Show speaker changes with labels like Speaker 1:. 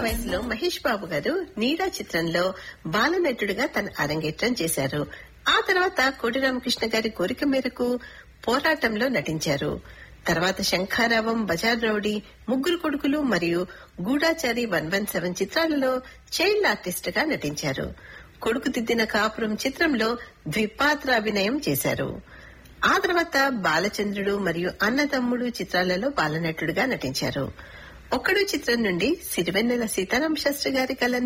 Speaker 1: వయసులో మహేష్ బాబు గారు నీడా చిత్రంలో బాలనటుడిగా తన అరంగేట్రం చేశారు ఆ తర్వాత కోటి రామకృష్ణ గారి కోరిక మేరకు పోరాటంలో నటించారు తర్వాత శంఖారావం బజార్ రౌడీ ముగ్గురు కొడుకులు మరియు గూఢాచారి వన్ వన్ సెవెన్ చిత్రాలలో చైల్డ్ ఆర్టిస్ట్ గా నటించారు కొడుకు దిద్దిన కాపురం చిత్రంలో ద్విపాత్ర అభినయం చేశారు ఆ తర్వాత బాలచంద్రుడు మరియు అన్నదమ్ముడు చిత్రాలలో బాలనటుడిగా నటించారు ఒక్కడు చిత్రం నుండి సిరివెన్నెల సీతారామ శాస్త్రి గారి కళ